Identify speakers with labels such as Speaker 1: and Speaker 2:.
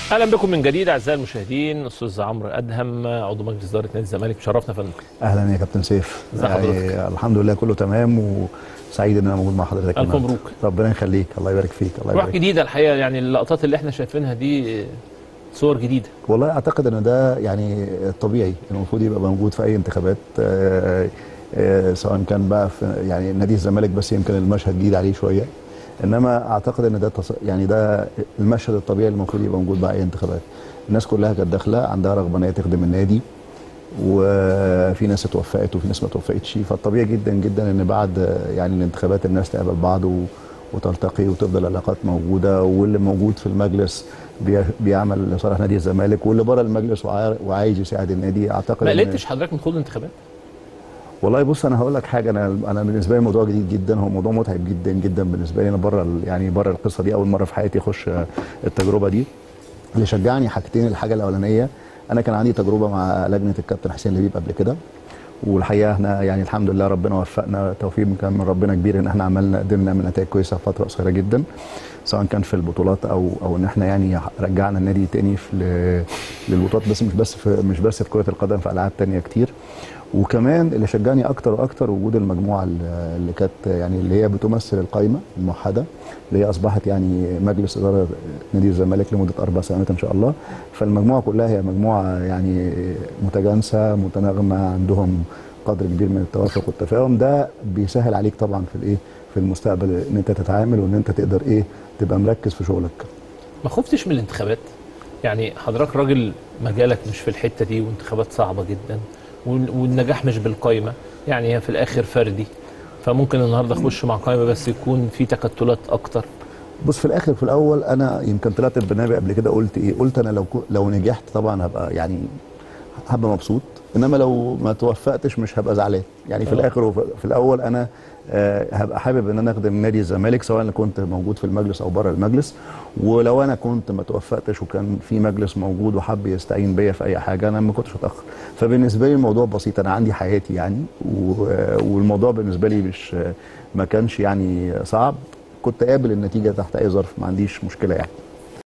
Speaker 1: اهلا بكم من جديد اعزائي المشاهدين استاذ عمرو ادهم عضو مجلس اداره نادي الزمالك مشرفنا يا فندم
Speaker 2: اهلا يا كابتن سيف
Speaker 1: ازي حضرتك؟
Speaker 2: الحمد لله كله تمام وسعيد ان انا موجود مع حضرتك
Speaker 1: ألف
Speaker 2: النهاردة.
Speaker 1: مبروك.
Speaker 2: ربنا يخليك الله يبارك فيك الله
Speaker 1: روح
Speaker 2: يبارك
Speaker 1: جديده الحقيقه يعني اللقطات اللي احنا شايفينها دي صور جديده
Speaker 2: والله اعتقد ان ده يعني الطبيعي المفروض يبقى موجود في اي انتخابات آه، آه، سواء كان بقى في يعني نادي الزمالك بس يمكن المشهد جديد عليه شويه انما اعتقد ان ده تص... يعني ده المشهد الطبيعي اللي المفروض يبقى موجود بقى اي انتخابات الناس كلها كانت داخله عندها رغبه ان هي تخدم النادي وفي ناس اتوفقت وفي ناس ما اتوفقتش فالطبيعي جدا جدا ان بعد آه، يعني الانتخابات الناس تقابل بعض و... وتلتقي وتفضل العلاقات موجوده واللي موجود في المجلس بي... بيعمل لصالح نادي الزمالك واللي بره المجلس وعا... وعايز يساعد النادي اعتقد
Speaker 1: ما
Speaker 2: إن-
Speaker 1: قلقتش حضرتك من خوض الانتخابات
Speaker 2: والله بص انا هقول لك حاجه انا انا بالنسبه لي الموضوع جديد جدا هو موضوع متعب جدا جدا بالنسبه لي انا بره ال- يعني بره القصه دي اول مره في حياتي اخش آه، التجربه دي اللي شجعني حاجتين الحاجه الاولانيه انا كان عندي تجربه مع لجنه الكابتن حسين لبيب قبل كده والحقيقه احنا يعني الحمد لله ربنا وفقنا توفيق كان من ربنا كبير ان احنا عملنا قدرنا نعمل نتائج كويسه في فتره قصيره جدا سواء كان في البطولات او او ان احنا يعني رجعنا النادي تاني في ل- للبطولات بس مش بس في مش بس في كره القدم في العاب تانية كتير وكمان اللي شجعني اكتر واكتر وجود المجموعه اللي اللي كانت يعني اللي هي بتمثل القائمه الموحده اللي هي اصبحت يعني مجلس اداره نادي الزمالك لمده اربع سنوات ان شاء الله فالمجموعه كلها هي مجموعه يعني متجانسه متناغمه عندهم قدر كبير من التوافق والتفاهم ده بيسهل عليك طبعا في الايه في المستقبل ان انت تتعامل وان انت تقدر ايه تبقى مركز في شغلك
Speaker 1: ما خفتش من الانتخابات يعني حضرتك راجل مجالك مش في الحته دي وانتخابات صعبه جدا وال- والنجاح مش بالقايمه يعني هي في الاخر فردي فممكن النهارده اخش مع قائمه بس يكون في تكتلات اكتر
Speaker 2: بص في الاخر في الاول انا يمكن طلعت البرنامج قبل كده قلت ايه قلت انا لو كو- لو نجحت طبعا هبقى يعني هبقى مبسوط انما لو ما توفقتش مش هبقى زعلان يعني في
Speaker 1: آه.
Speaker 2: الاخر وفي في الاول انا آه، هبقى حابب ان انا اخدم نادي الزمالك سواء انا كنت موجود في المجلس او بره المجلس ولو انا كنت ما توفقتش وكان في مجلس موجود وحب يستعين بيا في اي حاجه انا ما كنتش هتاخر فبالنسبه لي الموضوع بسيط انا عندي حياتي يعني و- والموضوع بالنسبه لي مش ما كانش يعني صعب كنت قابل النتيجه تحت اي ظرف ما عنديش مشكله يعني